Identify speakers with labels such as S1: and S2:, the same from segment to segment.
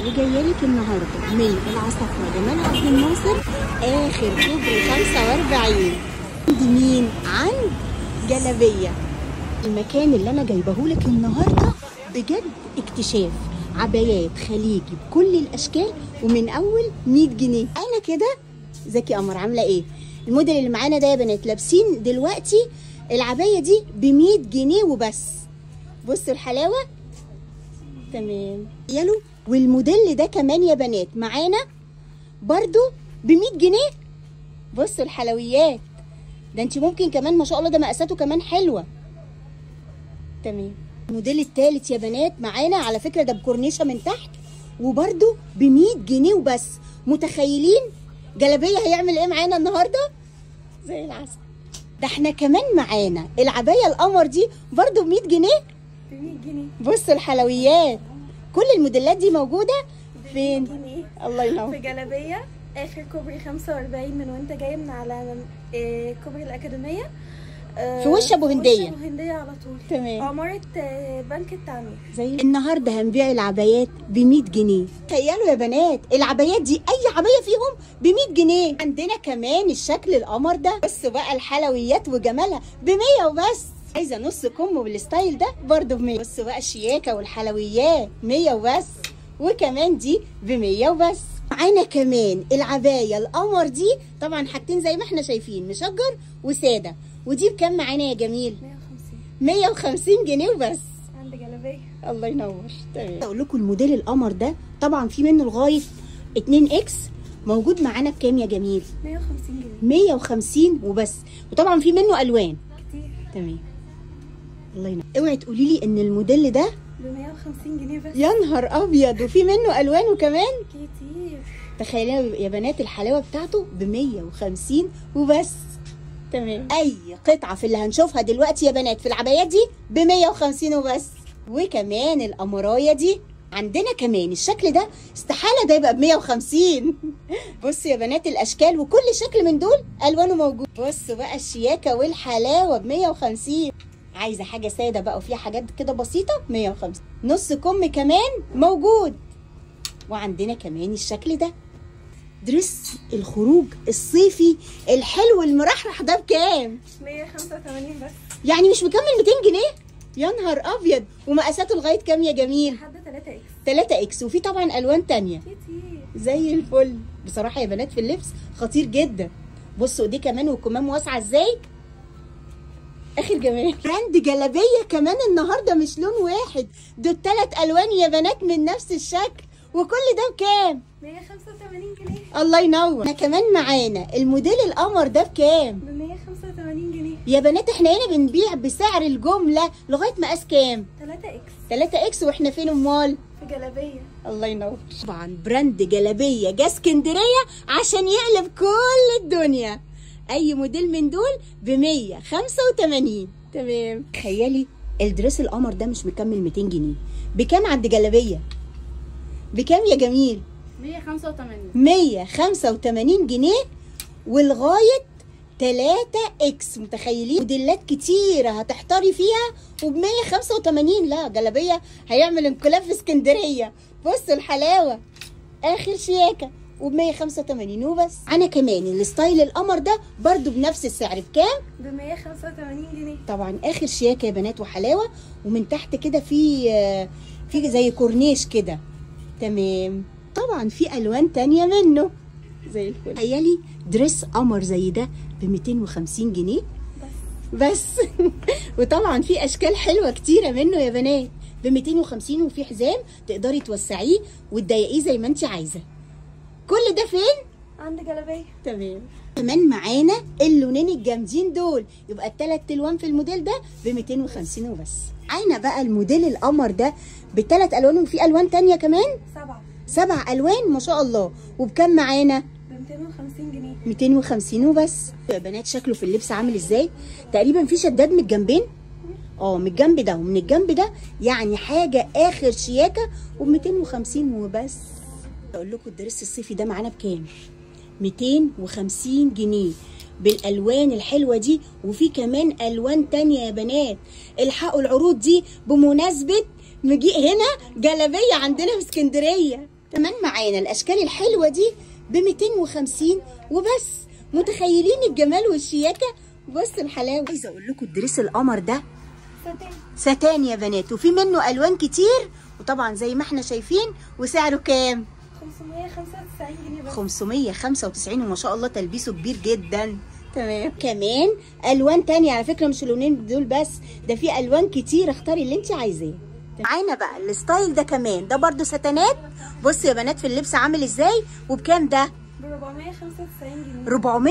S1: وجايه لك النهارده من العصافره جمال عبد الناصر اخر كوبري 45 عند مين؟ عند جلبيه المكان اللي انا جايبه لك النهارده بجد اكتشاف عبايات خليجي بكل الاشكال ومن اول 100 جنيه انا كده زكي قمر عامله ايه الموديل اللي معانا ده يا بنات لابسين دلوقتي العبايه دي ب 100 جنيه وبس بصوا الحلاوه تمام يلو والموديل ده كمان يا بنات معانا برضو ب 100 جنيه بصوا الحلويات ده انت ممكن كمان ما شاء الله ده مقاساته كمان حلوه تمام الموديل التالت يا بنات معانا على فكره ده بكورنيشه من تحت وبرده ب 100 جنيه وبس متخيلين جلابيه هيعمل ايه معانا النهارده زي العسل ده احنا كمان معانا العبايه القمر دي برده ب 100 جنيه
S2: ب 100 جنيه
S1: بص الحلويات كل الموديلات دي موجوده
S2: ب 100
S1: فين
S2: جنيه
S1: الله ينور
S2: في جلابيه اخر كوبري 45 من وانت جاي من على آه، كوبري الاكاديميه آه،
S1: في وش أبو
S2: في
S1: هندية.
S2: ابو هنديه على طول
S1: تمام.
S2: عماره آه، بنك التعمير
S1: زي النهارده هنبيع العبايات ب 100 جنيه تخيلوا يا بنات العبايات دي اي عبايه فيهم ب 100 جنيه عندنا كمان الشكل القمر ده بصوا بقى الحلويات وجمالها ب 100 وبس عايزه نص كم بالستايل ده برضه ب 100 بصوا بقى الشياكه والحلويات 100 وبس وكمان دي ب 100 وبس معانا كمان العبايه القمر دي طبعا حاجتين زي ما احنا شايفين مشجر وساده ودي بكام معانا يا جميل
S2: 150
S1: 150 جنيه وبس
S2: عند جلابيه
S1: الله ينور تمام اقول لكم الموديل القمر ده طبعا في منه لغايه 2 اكس موجود معانا بكام يا جميل
S2: 150 جنيه
S1: 150 وبس وطبعا في منه الوان
S2: كتير
S1: تمام الله ينور اوعي تقولي لي ان الموديل ده
S2: ب 150 جنيه بس
S1: يا نهار ابيض وفي منه الوان وكمان
S2: كتير
S1: تخيلوا يا بنات الحلاوه بتاعته ب 150 وبس تمام اي قطعه في اللي هنشوفها دلوقتي يا بنات في العبايات دي ب 150 وبس وكمان القمرايه دي عندنا كمان الشكل ده استحاله ده يبقى ب 150 بصوا يا بنات الاشكال وكل شكل من دول الوانه موجود بصوا بقى الشياكه والحلاوه ب 150 عايزه حاجه ساده بقى وفيها حاجات كده بسيطه 150 نص كم كمان موجود وعندنا كمان الشكل ده درس الخروج الصيفي الحلو المرحرح ده بكام
S2: 185 بس
S1: يعني مش مكمل 200 جنيه يا نهار ابيض ومقاساته لغايه كام يا جميل
S2: لحد 3 اكس
S1: 3 اكس وفي طبعا الوان تانية
S2: كتير
S1: زي الفل بصراحه يا بنات في اللبس خطير جدا بصوا ايديه كمان والكمام واسعه ازاي اخر جمال براند جلابيه كمان النهارده مش لون واحد دول ثلاث الوان يا بنات من نفس الشكل وكل ده بكام
S2: 185 جنيه
S1: الله ينور احنا كمان معانا الموديل القمر ده بكام
S2: ب 185 جنيه
S1: يا بنات احنا هنا بنبيع بسعر الجمله لغايه مقاس كام
S2: 3 اكس
S1: 3 اكس واحنا فين امال
S2: في جلابيه
S1: الله ينور طبعا براند جلابيه جه اسكندريه عشان يقلب كل الدنيا اي موديل من دول ب 185 تمام تخيلي الدريس القمر ده مش مكمل 200 جنيه بكام عند جلابيه بكام يا جميل
S2: 185
S1: 185 جنيه ولغايه 3 اكس متخيلين موديلات كتيره هتحتاري فيها وب 185 لا جلابيه هيعمل انقلاب في اسكندريه بصوا الحلاوه اخر شياكه وب 185 وبس انا كمان الستايل القمر ده برضو بنفس السعر بكام
S2: ب 185 جنيه
S1: طبعا اخر شياكه يا بنات وحلاوه ومن تحت كده في آه، في زي كورنيش كده تمام طبعا في الوان تانية منه زي الفل تخيلي دريس قمر زي ده ب 250 جنيه بس وطبعا في اشكال حلوه كتيره منه يا بنات ب 250 وفي حزام تقدري توسعيه وتضيقيه زي ما انت عايزه كل ده فين
S2: عند جلابيه
S1: تمام كمان معانا اللونين الجامدين دول يبقى الثلاث الوان في الموديل ده ب 250 وبس عاينا بقى الموديل القمر ده بثلاث الوان وفي الوان تانية كمان
S2: سبعة
S1: سبع الوان ما شاء الله وبكام معانا
S2: ب 250 جنيه
S1: 250 وبس يا بنات شكله في اللبس عامل ازاي تقريبا في شداد من الجنبين اه من الجنب ده ومن الجنب ده يعني حاجه اخر شياكه وب 250 وبس اقول لكم الدرس الصيفي ده معانا بكام 250 جنيه بالالوان الحلوه دي وفي كمان الوان تانية يا بنات الحقوا العروض دي بمناسبه مجيء هنا جلابيه عندنا في اسكندريه كمان معانا الاشكال الحلوه دي ب 250 وبس متخيلين الجمال والشياكه بص الحلاوه عايزه اقول لكم الدريس القمر ده
S2: ستان
S1: ستان يا بنات وفي منه الوان كتير وطبعا زي ما احنا شايفين وسعره كام
S2: 595 جنيه بس
S1: 595 وما شاء الله تلبيسه كبير جدا تمام كمان الوان تانية على فكره مش اللونين دول بس ده في الوان كتير اختاري اللي انت عايزاه معانا بقى الستايل ده كمان ده برضو ستانات بصوا يا بنات في اللبس عامل ازاي وبكام ده
S2: ب 495 جنيه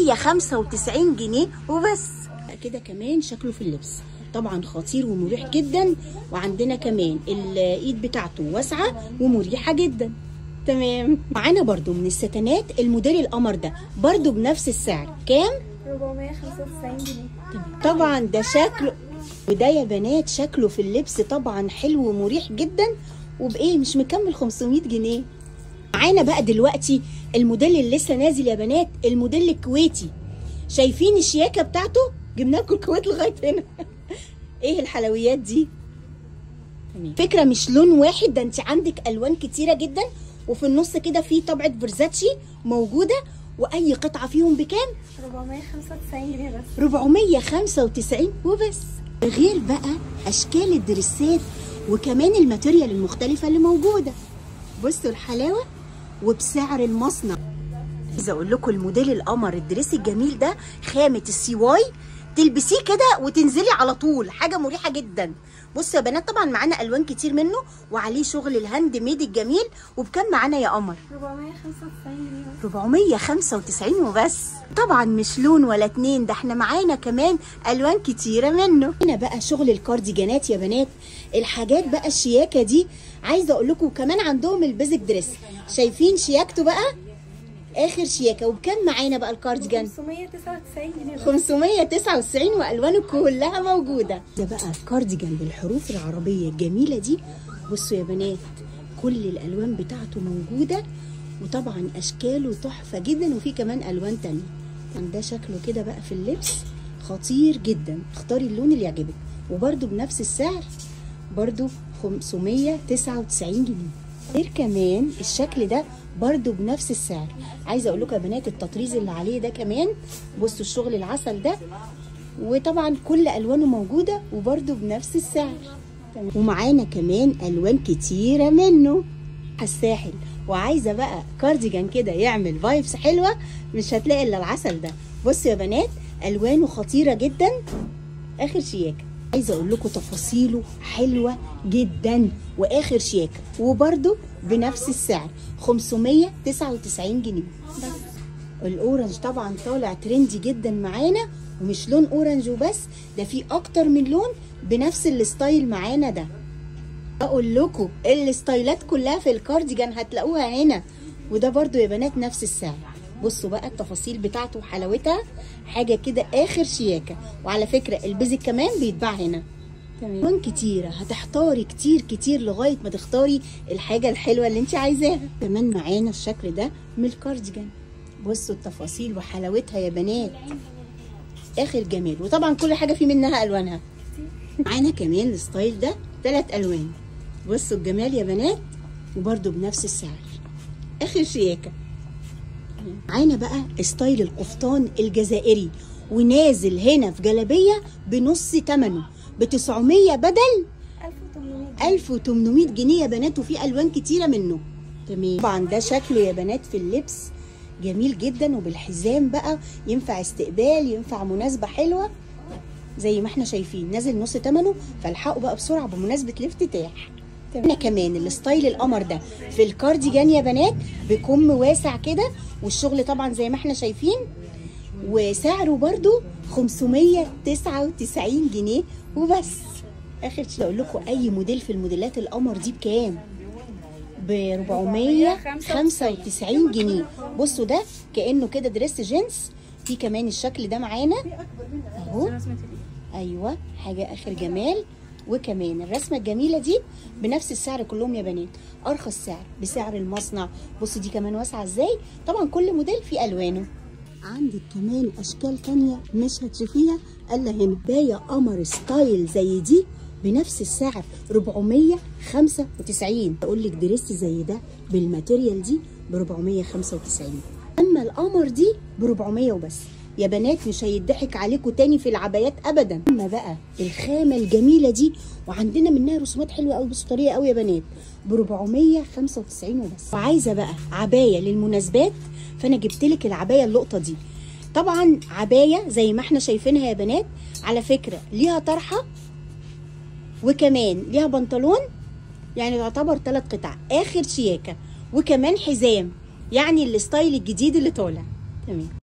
S1: 495 جنيه وبس كده كمان شكله في اللبس طبعا خطير ومريح جدا وعندنا كمان الايد بتاعته واسعه ومريحه جدا تمام معانا برضو من الستانات الموديل القمر ده برضو بنفس السعر كام
S2: 495 جنيه
S1: طبعا ده شكله وده يا بنات شكله في اللبس طبعا حلو ومريح جدا وبايه مش مكمل 500 جنيه معانا بقى دلوقتي الموديل اللي لسه نازل يا بنات الموديل الكويتي شايفين الشياكه بتاعته جبنا لكم الكويت لغايه هنا ايه الحلويات دي تمام. فكره مش لون واحد ده انت عندك الوان كتيره جدا وفي النص كده في طبعه فيرزاتشي موجوده واي قطعه فيهم بكام
S2: 495 جنيه بس
S1: 495 وبس غير بقى اشكال الدريسات وكمان الماتيريال المختلفه اللي موجوده بصوا الحلاوه وبسعر المصنع عايزه اقول لكم الموديل القمر الدريس الجميل ده خامه السي واي تلبسيه كده وتنزلي على طول حاجه مريحه جدا بصوا يا بنات طبعا معانا الوان كتير منه وعليه شغل الهاند ميد الجميل وبكام معانا يا قمر
S2: 495 جنيه بس
S1: 495 وبس طبعا مش لون ولا اتنين ده احنا معانا كمان الوان كتيره منه هنا بقى شغل الكارديجانات يا بنات الحاجات بقى الشياكه دي عايزه اقول لكم كمان عندهم البيزك دريس شايفين شياكته بقى اخر شياكه وبكام معانا بقى الكارديجان
S2: 599 جنيه بس
S1: 599 والوانه كلها موجوده ده بقى الكارديجان بالحروف العربيه الجميله دي بصوا يا بنات كل الالوان بتاعته موجوده وطبعا اشكاله تحفه جدا وفي كمان الوان تانية ده شكله كده بقى في اللبس خطير جدا اختاري اللون اللي يعجبك وبرده بنفس السعر برده 599 جنيه غير كمان الشكل ده برضو بنفس السعر عايزه اقول لكم يا بنات التطريز اللي عليه ده كمان بصوا الشغل العسل ده وطبعا كل الوانه موجوده وبرضو بنفس السعر تمام. ومعانا كمان الوان كتيره منه الساحل وعايزه بقى كارديجان كده يعمل فايبس حلوه مش هتلاقي الا العسل ده بصوا يا بنات الوانه خطيره جدا اخر شياكه عايزه اقول لكم تفاصيله حلوه جدا واخر شياكه وبرده بنفس السعر 599 جنيه
S2: بس
S1: الاورنج طبعا طالع ترندي جدا معانا ومش لون اورنج وبس ده في اكتر من لون بنفس الستايل معانا ده اقول لكم الستايلات كلها في الكارديجان هتلاقوها هنا وده برضو يا بنات نفس السعر بصوا بقى التفاصيل بتاعته وحلاوتها حاجه كده اخر شياكه وعلى فكره البيزك كمان بيتباع هنا تمام الوان كتيره هتحتاري كتير كتير لغايه ما تختاري الحاجه الحلوه اللي انت عايزاها كمان معانا الشكل ده من الكارديجان بصوا التفاصيل وحلاوتها يا بنات اخر جمال وطبعا كل حاجه في منها الوانها معانا كمان الستايل ده ثلاث الوان بصوا الجمال يا بنات وبرده بنفس السعر اخر شياكه معانا بقى ستايل القفطان الجزائري ونازل هنا في جلابيه بنص ثمنه ب 900 بدل
S2: 1800
S1: 1800 جنيه يا بنات وفي الوان كتيره منه تمام طبعا ده شكله يا بنات في اللبس جميل جدا وبالحزام بقى ينفع استقبال ينفع مناسبه حلوه زي ما احنا شايفين نازل نص ثمنه فالحقوا بقى بسرعه بمناسبه الافتتاح انا كمان الستايل القمر ده في الكارديجان يا بنات بكم واسع كده والشغل طبعا زي ما احنا شايفين وسعره برضو 599 جنيه وبس اخر شيء اقول لكم اي موديل في الموديلات القمر دي بكام ب 495 جنيه بصوا ده كانه كده دريس جينز في كمان الشكل ده معانا اهو ايوه حاجه اخر جمال وكمان الرسمه الجميله دي بنفس السعر كلهم يا بنات ارخص سعر بسعر المصنع بصوا دي كمان واسعه ازاي طبعا كل موديل فيه الوانه عندك كمان اشكال تانية مش هتشوفيها الا هنا باية قمر ستايل زي دي بنفس السعر 495 اقول لك دريس زي ده بالماتيريال دي ب 495 اما القمر دي ب 400 وبس يا بنات مش هيضحك عليكم تاني في العبايات ابدا اما بقى الخامه الجميله دي وعندنا منها رسومات حلوه قوي بس طريقه قوي يا بنات ب 495 وبس وعايزه بقى عبايه للمناسبات فانا جبت لك العبايه اللقطه دي طبعا عبايه زي ما احنا شايفينها يا بنات على فكره ليها طرحه وكمان ليها بنطلون يعني تعتبر ثلاث قطع اخر شياكه وكمان حزام يعني الستايل الجديد اللي طالع تمام